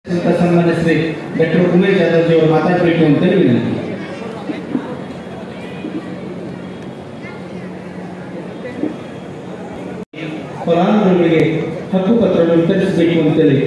ಅಂತ ಸನ್ಮಾನ್ಯ ಶ್ರೀ ಡಾಕ್ಟರ್ ಉಮೇಶ್ ಜಾಧವ್ ಅವರು ಮಾತಾಡಬೇಕು ಅಂತೇಳಿ ವಿನಂತಿ ಫಲಾನುಭವಿಗಳಿಗೆ ಹಕ್ಕು ಪತ್ರವನ್ನು ವಿತರಿಸಬೇಕು ಅಂತೇಳಿ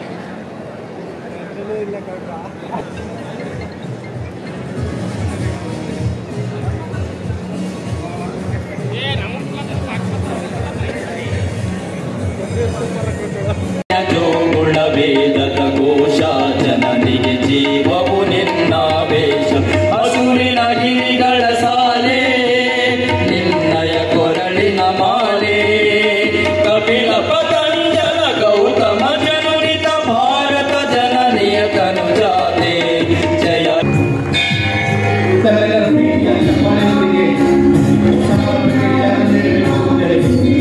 ಜೋಗುಳ ವೇದದ ಘೋಷ ಜನನಿಗೆ ಜೀವವು ನಿನ್ನಾವೇಶ ಹಸುರಿನ ಗಿರಿಗಳ ಸಾಲೆ ನಿನ್ನಯ ಕೊರಳಿನ ಮಾಲೆ ಕಪಿಲ ಪತಂಜಲ ಗೌತಮ ಜನುರಿತ ಭಾರತ ಜನನಿಯ ತನುಜಾತೆ ಜಯ ತಮ್ಮೆಲ್ಲರ ಪ್ರೀತಿಯ ಚಪ್ಪಾಳೆಯೊಂದಿಗೆ ಸಮಾರಂಭಕ್ಕೆ ಚಾಲನೆ ನೀಡಬೇಕು ಅಂತೇಳಿ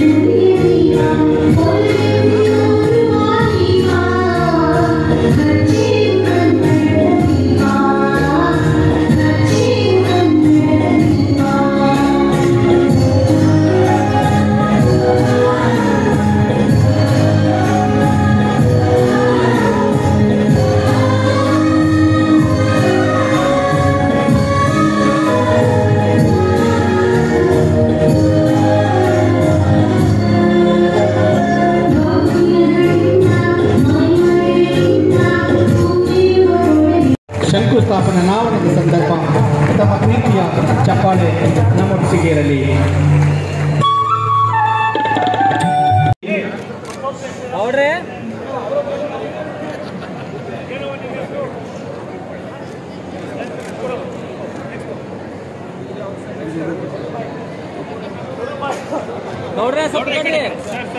ಶಂಕುಸ್ಥಾಪನಾ ನಾವಣದ ಸಂದರ್ಭ ತಮ್ಮ ಪ್ರೀತಿಯ ಚಪ್ಪಾಳೆ ನಮ್ಮೊಟ್ಟಿಗೆ ಇರಲಿ ನೋಡ್ರೆ ಸ್ವಲ್ಪ ಈ ಕಡೆ.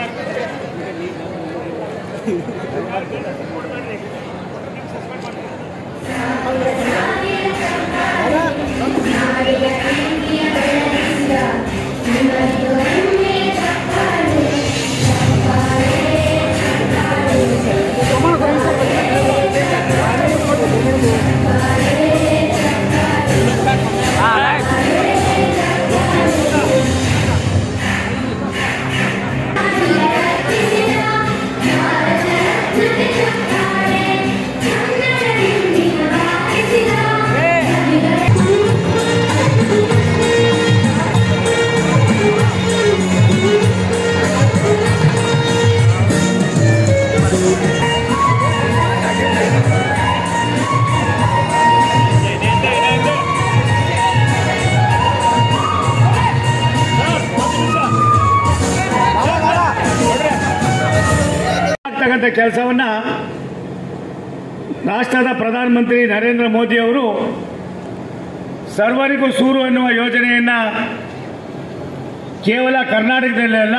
ಆಗ್ತಕ್ಕಂಥ ಕೆಲಸವನ್ನ ರಾಷ್ಟ್ರದ ಪ್ರಧಾನಮಂತ್ರಿ ನರೇಂದ್ರ ಮೋದಿ ಅವರು ಸರ್ವರಿಗೂ ಸೂರು ಎನ್ನುವ ಯೋಜನೆಯನ್ನ ಕೇವಲ ಕರ್ನಾಟಕದಲ್ಲೇ ಅಲ್ಲ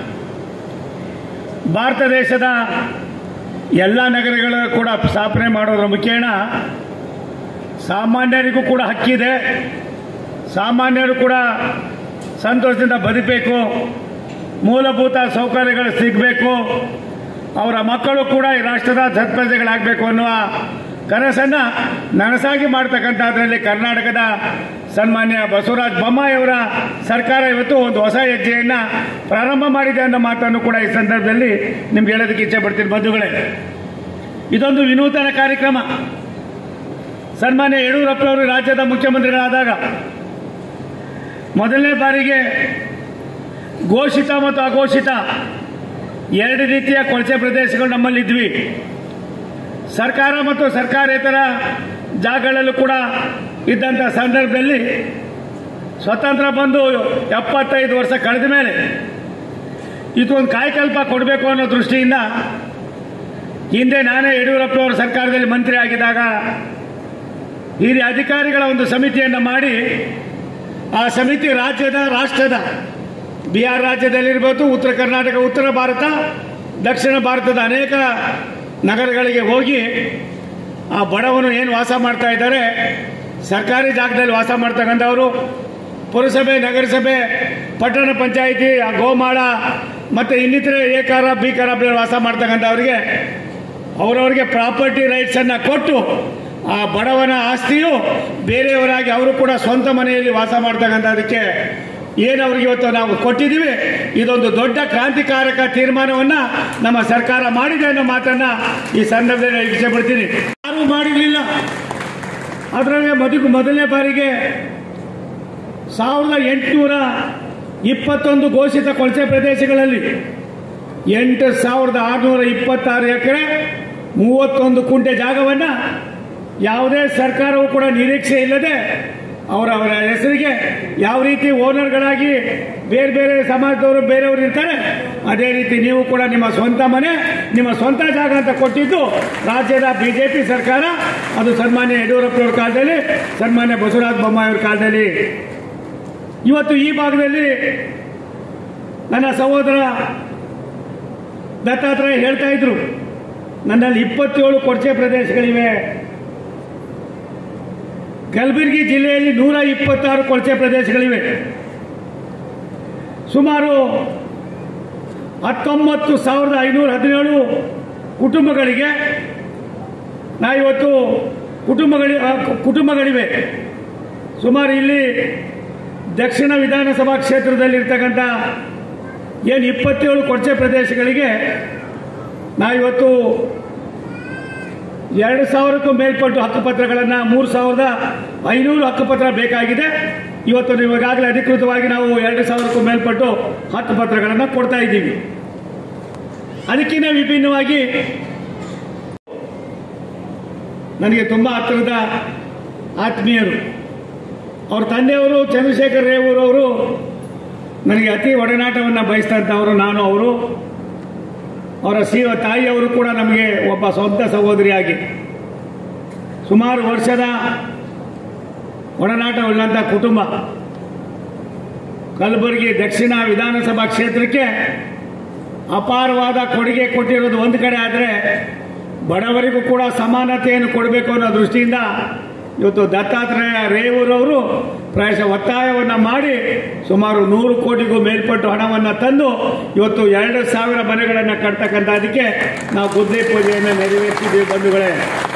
ಭಾರತ ದೇಶದ ಎಲ್ಲ ನಗರಗಳ ಕೂಡ ಸ್ಥಾಪನೆ ಮಾಡೋದ್ರ ಮುಖೇನ ಸಾಮಾನ್ಯರಿಗೂ ಕೂಡ ಹಕ್ಕಿದೆ ಸಾಮಾನ್ಯರು ಕೂಡ ಸಂತೋಷದಿಂದ ಬದುಕಬೇಕು ಮೂಲಭೂತ ಸೌಕರ್ಯಗಳು ಸಿಗಬೇಕು ಅವರ ಮಕ್ಕಳು ಕೂಡ ಈ ರಾಷ್ಟ್ರದ ಸತ್ಪ್ರಜೆಗಳಾಗಬೇಕು ಅನ್ನುವ ಕನಸನ್ನು ನನಸಾಗಿ ಮಾಡ್ತಕ್ಕಂಥದ್ರಲ್ಲಿ ಕರ್ನಾಟಕದ ಸನ್ಮಾನ್ಯ ಬಸವರಾಜ ಬೊಮ್ಮಾಯಿಯವರ ಸರ್ಕಾರ ಇವತ್ತು ಒಂದು ಹೊಸ ಹೆಜ್ಜೆಯನ್ನು ಪ್ರಾರಂಭ ಮಾಡಿದೆ ಅನ್ನೋ ಮಾತನ್ನು ಕೂಡ ಈ ಸಂದರ್ಭದಲ್ಲಿ ನಿಮ್ಗೆ ಹೇಳೋದಕ್ಕೆ ಇಚ್ಛೆ ಪಡ್ತೀನಿ ಬಂಧುಗಳೇ ಇದೊಂದು ವಿನೂತನ ಕಾರ್ಯಕ್ರಮ ಸನ್ಮಾನ್ಯ ಯಡಿಯೂರಪ್ಪನವರು ರಾಜ್ಯದ ಮುಖ್ಯಮಂತ್ರಿಗಳಾದಾಗ ಮೊದಲನೇ ಬಾರಿಗೆ ಘೋಷಿತ ಮತ್ತು ಅಘೋಷಿತ ಎರಡು ರೀತಿಯ ಕೊಳಚೆ ಪ್ರದೇಶಗಳು ನಮ್ಮಲ್ಲಿದ್ವಿ ಸರ್ಕಾರ ಮತ್ತು ಸರ್ಕಾರೇತರ ಜಾಗಗಳಲ್ಲೂ ಕೂಡ ಇದ್ದಂಥ ಸಂದರ್ಭದಲ್ಲಿ ಸ್ವತಂತ್ರ ಬಂದು ಎಪ್ಪತ್ತೈದು ವರ್ಷ ಕಳೆದ ಮೇಲೆ ಇದೊಂದು ಕಾಯಕಲ್ಪ ಕೊಡಬೇಕು ಅನ್ನೋ ದೃಷ್ಟಿಯಿಂದ ಹಿಂದೆ ನಾನೇ ಯಡಿಯೂರಪ್ಪನವರ ಸರ್ಕಾರದಲ್ಲಿ ಮಂತ್ರಿ ಆಗಿದ್ದಾಗ ಹಿರಿಯ ಅಧಿಕಾರಿಗಳ ಒಂದು ಸಮಿತಿಯನ್ನು ಮಾಡಿ ಆ ಸಮಿತಿ ರಾಜ್ಯದ ರಾಷ್ಟ್ರದ ಬಿಹಾರ್ ರಾಜ್ಯದಲ್ಲಿರ್ಬೋದು ಉತ್ತರ ಕರ್ನಾಟಕ ಉತ್ತರ ಭಾರತ ದಕ್ಷಿಣ ಭಾರತದ ಅನೇಕ ನಗರಗಳಿಗೆ ಹೋಗಿ ಆ ಬಡವನು ಏನು ವಾಸ ಮಾಡ್ತಾ ಇದ್ದಾರೆ ಸರ್ಕಾರಿ ಜಾಗದಲ್ಲಿ ವಾಸ ಮಾಡ್ತಕ್ಕಂಥವರು ಪುರಸಭೆ ನಗರಸಭೆ ಪಟ್ಟಣ ಪಂಚಾಯಿತಿ ಆ ಗೋಮಾಳ ಮತ್ತು ಇನ್ನಿತರೆ ಎ ಕಾರ ಬಿ ಖರಾಬ್ನಲ್ಲಿ ವಾಸ ಮಾಡ್ತಕ್ಕಂಥವ್ರಿಗೆ ಅವರವರಿಗೆ ಪ್ರಾಪರ್ಟಿ ರೈಟ್ಸನ್ನು ಕೊಟ್ಟು ಆ ಬಡವನ ಆಸ್ತಿಯು ಬೇರೆಯವರಾಗಿ ಅವರು ಕೂಡ ಸ್ವಂತ ಮನೆಯಲ್ಲಿ ವಾಸ ಮಾಡ್ತಕ್ಕಂಥದಕ್ಕೆ ಏನು ಅವ್ರಿಗೆ ಇವತ್ತು ನಾವು ಕೊಟ್ಟಿದ್ದೀವಿ ಇದೊಂದು ದೊಡ್ಡ ಕ್ರಾಂತಿಕಾರಕ ತೀರ್ಮಾನವನ್ನ ನಮ್ಮ ಸರ್ಕಾರ ಮಾಡಿದೆ ಅನ್ನೋ ಮಾತನ್ನ ಈ ಸಂದರ್ಭದಲ್ಲಿ ಇಚ್ಛೆ ಪಡ್ತೀನಿ ಯಾರೂ ಮಾಡಿರಲಿಲ್ಲ ಅದರಲ್ಲಿ ಮೊದಲು ಮೊದಲನೇ ಬಾರಿಗೆ ಸಾವಿರದ ಎಂಟುನೂರ ಇಪ್ಪತ್ತೊಂದು ಘೋಷಿತ ಕೊಳಚೆ ಪ್ರದೇಶಗಳಲ್ಲಿ ಎಂಟು ಸಾವಿರದ ಆರುನೂರ ಇಪ್ಪತ್ತಾರು ಎಕರೆ ಮೂವತ್ತೊಂದು ಕುಂಟೆ ಜಾಗವನ್ನು ಯಾವುದೇ ಸರ್ಕಾರವು ಕೂಡ ನಿರೀಕ್ಷೆ ಇಲ್ಲದೆ ಅವರ ಅವರ ಹೆಸರಿಗೆ ಯಾವ ರೀತಿ ಓನರ್ಗಳಾಗಿ ಬೇರೆ ಬೇರೆ ಸಮಾಜದವರು ಬೇರೆಯವರು ಇರ್ತಾರೆ ಅದೇ ರೀತಿ ನೀವು ಕೂಡ ನಿಮ್ಮ ಸ್ವಂತ ಮನೆ ನಿಮ್ಮ ಸ್ವಂತ ಜಾಗ ಅಂತ ಕೊಟ್ಟಿದ್ದು ರಾಜ್ಯದ ಬಿಜೆಪಿ ಸರ್ಕಾರ ಅದು ಸನ್ಮಾನ್ಯ ಯಡಿಯೂರಪ್ಪನವ್ರ ಕಾಲದಲ್ಲಿ ಸನ್ಮಾನ್ಯ ಬಸವರಾಜ ಬೊಮ್ಮಾಯಿ ಅವ್ರ ಕಾಲದಲ್ಲಿ ಇವತ್ತು ಈ ಭಾಗದಲ್ಲಿ ನನ್ನ ಸಹೋದರ ದತ್ತಾತ್ರೇಯ ಹೇಳ್ತಾ ಇದ್ರು ನನ್ನಲ್ಲಿ ಇಪ್ಪತ್ತೇಳು ಕೊರ್ಚೆ ಪ್ರದೇಶಗಳಿವೆ ಕಲಬುರಗಿ ಜಿಲ್ಲೆಯಲ್ಲಿ ನೂರ ಇಪ್ಪತ್ತಾರು ಕೊಳಚೆ ಪ್ರದೇಶಗಳಿವೆ ಸುಮಾರು ಹತ್ತೊಂಬತ್ತು ಸಾವಿರದ ಐನೂರ ಹದಿನೇಳು ಕುಟುಂಬಗಳಿಗೆ ನಾ ಇವತ್ತು ಕುಟುಂಬಗಳಿ ಆ, ಕುಟುಂಬಗಳಿವೆ ಸುಮಾರು ಇಲ್ಲಿ ದಕ್ಷಿಣ ವಿಧಾನಸಭಾ ಕ್ಷೇತ್ರದಲ್ಲಿರ್ತಕ್ಕಂಥ ಏನು ಇಪ್ಪತ್ತೇಳು ಕೊಳಚೆ ಪ್ರದೇಶಗಳಿಗೆ ನಾವಿವತ್ತು ಎರಡು ಸಾವಿರಕ್ಕೂ ಮೇಲ್ಪಟ್ಟು ಹಕ್ಕುಪತ್ರಗಳನ್ನು ಮೂರು ಸಾವಿರದ ಐನೂರು ಹಕ್ಕುಪತ್ರ ಬೇಕಾಗಿದೆ ಇವತ್ತು ನೀವು ಈಗಾಗಲೇ ಅಧಿಕೃತವಾಗಿ ನಾವು ಎರಡು ಸಾವಿರಕ್ಕೂ ಮೇಲ್ಪಟ್ಟು ಹಕ್ಕುಪತ್ರಗಳನ್ನು ಕೊಡ್ತಾ ಇದ್ದೀವಿ ಅದಕ್ಕಿಂತ ವಿಭಿನ್ನವಾಗಿ ನನಗೆ ತುಂಬ ಹತ್ತಿರದ ಆತ್ಮೀಯರು ಅವ್ರ ತಂದೆಯವರು ಚಂದ್ರಶೇಖರ್ ರೇವೂರವರು ನನಗೆ ಅತಿ ಒಡನಾಟವನ್ನು ಬಯಸ್ತಂಥವರು ನಾನು ಅವರು ಅವರ ಸೀವ ತಾಯಿಯವರು ಕೂಡ ನಮಗೆ ಒಬ್ಬ ಸ್ವಂತ ಸಹೋದರಿಯಾಗಿ ಸುಮಾರು ವರ್ಷದ ಒಡನಾಟವುಳ್ಳಂಥ ಕುಟುಂಬ ಕಲಬುರಗಿ ದಕ್ಷಿಣ ವಿಧಾನಸಭಾ ಕ್ಷೇತ್ರಕ್ಕೆ ಅಪಾರವಾದ ಕೊಡುಗೆ ಕೊಟ್ಟಿರೋದು ಒಂದು ಕಡೆ ಆದರೆ ಬಡವರಿಗೂ ಕೂಡ ಸಮಾನತೆಯನ್ನು ಕೊಡಬೇಕು ಅನ್ನೋ ದೃಷ್ಟಿಯಿಂದ ಇವತ್ತು ದತ್ತಾತ್ರೇಯ ರೇವೂರವರು ಪ್ರಾಯಶಃ ಒತ್ತಾಯವನ್ನು ಮಾಡಿ ಸುಮಾರು ನೂರು ಕೋಟಿಗೂ ಮೇಲ್ಪಟ್ಟು ಹಣವನ್ನು ತಂದು ಇವತ್ತು ಎರಡು ಸಾವಿರ ಮನೆಗಳನ್ನು ಕಟ್ತಕ್ಕಂಥದ್ದಕ್ಕೆ ನಾವು ಗುದ್ದೆ ಪೂಜೆಯನ್ನು ನೆರವೇರಿಸಿದ್ದೀವಿ ಬಂಧುಗಳೇ